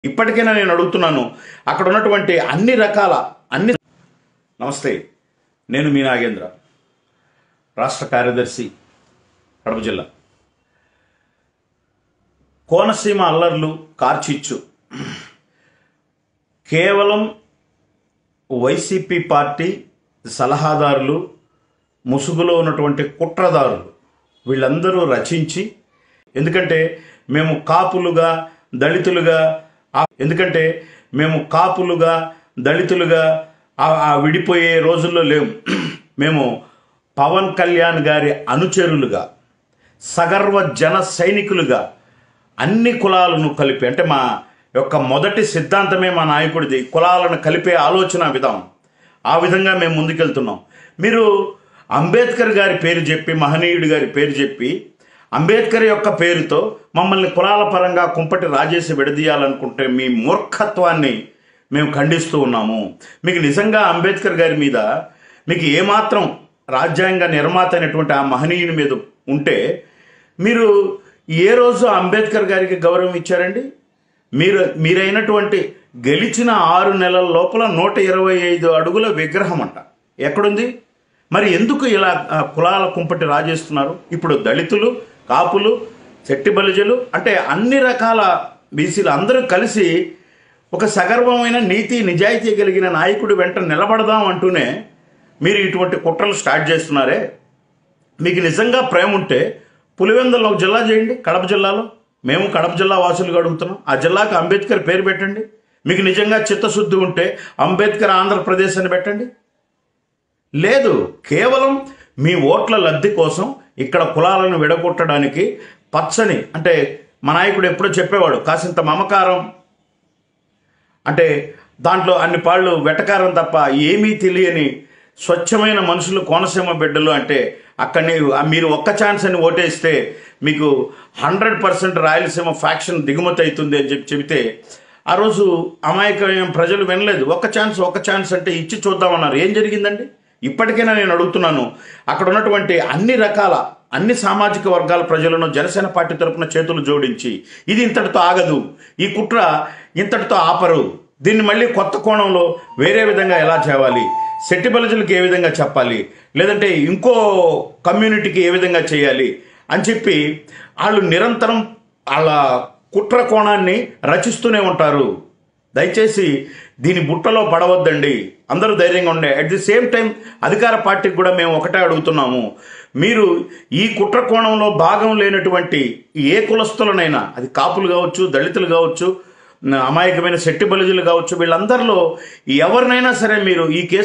ఇప్పటికైనా నేను అడుగుతున్నాను అక్కడ ఉన్నటువంటి అన్ని రకాల అన్ని నమస్తే నేను మీ నాగేంద్ర రాష్ట్ర కార్యదర్శి కడప జిల్లా కోనసీమ అల్లర్లు కార్చిచ్చు కేవలం వైసీపీ పార్టీ సలహాదారులు ముసుగులో ఉన్నటువంటి కుట్రదారులు వీళ్ళందరూ రచించి ఎందుకంటే మేము కాపులుగా దళితులుగా ఆ- ఎందుకంటే మేము కాపులుగా దళితులుగా ఆ- ఆ విడిపోయే రోజుల్లో లేము మేము పవన్ కళ్యాణ్ గారి అనుచరులుగా సగర్వ జన సైనికులుగా అన్ని కులాలను కలిపి అంటే మా యొక్క మొదటి సిద్ధాంతమే మా నాయకుడిది కులాలను కలిపే ఆలోచన విధానం ఆ విధంగా మేము ముందుకెళ్తున్నాం మీరు అంబేద్కర్ గారి పేరు చెప్పి మహనీయుడి గారి పేరు చెప్పి అంబేద్కర్ యొక్క పేరుతో మమ్మల్ని కులాల పరంగా కుంపటి రాజేసి విడదీయాలనుకుంటే మీ మూర్ఖత్వాన్ని మేము ఖండిస్తూ ఉన్నాము మీకు నిజంగా అంబేద్కర్ గారి మీద మీకు ఏమాత్రం రాజ్యాంగ నిర్మాత అయినటువంటి ఆ మహనీయుని మీద ఉంటే మీరు ఏ రోజు అంబేద్కర్ గారికి గౌరవం ఇచ్చారండి మీరు మీరైనటువంటి గెలిచిన ఆరు నెలల లోపల నూట ఇరవై ఐదు అడుగుల విగ్రహం అంట ఎక్కడుంది మరి ఎందుకు ఇలా ఆ, కులాల కుంపటి రాజేస్తున్నారు ఇప్పుడు దళితులు కాపులు చెట్టి బలిజలు అంటే అన్ని రకాల బీసీలు అందరూ కలిసి ఒక సగర్వమైన నీతి నిజాయితీ కలిగిన నాయకుడి వెంట నిలబడదాం అంటూనే మీరు ఇటువంటి కుట్రలు స్టార్ట్ చేస్తున్నారే మీకు నిజంగా ప్రేమ ఉంటే పులివెందులో ఒక జిల్లా చేయండి కడప జిల్లాలో మేము కడప జిల్లా వాసులుగా అడుగుతున్నాం ఆ జిల్లాకు అంబేద్కర్ పేరు పెట్టండి మీకు నిజంగా చిత్తశుద్ధి ఉంటే అంబేద్కర్ ఆంధ్రప్రదేశ్ అని పెట్టండి లేదు కేవలం మీ ఓట్ల లబ్ధి కోసం ఇక్కడ కులాలను విడగొట్టడానికి పచ్చని అంటే మా నాయకుడు ఎప్పుడో చెప్పేవాడు కాసింత మమకారం అంటే దాంట్లో అన్ని పాళ్ళు వెటకారం తప్ప ఏమీ తెలియని స్వచ్ఛమైన మనుషులు కోనసీమ బిడ్డలు అంటే అక్కడిని మీరు ఒక్క ఛాన్స్ అని ఓటేస్తే మీకు హండ్రెడ్ పర్సెంట్ రాయలసీమ ఫ్యాక్షన్ దిగుమతి అవుతుంది అని చెప్పి చెబితే ఆ రోజు అమాయకమైన ప్రజలు వినలేదు ఒక్క ఛాన్స్ ఒక్క ఛాన్స్ అంటే ఇచ్చి చూద్దామన్నారు ఏం జరిగిందండి ఇప్పటికైనా నేను అడుగుతున్నాను అక్కడ ఉన్నటువంటి అన్ని రకాల అన్ని సామాజిక వర్గాల ప్రజలను జనసేన పార్టీ తరపున చేతులు జోడించి ఇది ఇంతటితో ఆగదు ఈ కుట్ర ఇంతటితో ఆపరు దీన్ని మళ్ళీ కొత్త కోణంలో వేరే విధంగా ఎలా చేయాలి శెట్టి బలజలకు ఏ విధంగా చెప్పాలి లేదంటే ఇంకో కమ్యూనిటీకి ఏ విధంగా చేయాలి అని చెప్పి వాళ్ళు నిరంతరం వాళ్ళ కుట్ర కోణాన్ని రచిస్తూనే ఉంటారు దయచేసి దీని బుట్టలో పడవద్దండి అందరూ ధైర్యంగా ఉండే అట్ ది సేమ్ టైం అధికార పార్టీకి కూడా మేము ఒకటే అడుగుతున్నాము మీరు ఈ కుట్ర కోణంలో భాగం లేనటువంటి ఏ కులస్తులనైనా అది కాపులు కావచ్చు దళితులు కావచ్చు అమాయకమైన శెట్టి బలిజులు కావచ్చు వీళ్ళందరిలో ఎవరినైనా సరే మీరు ఈ కేసు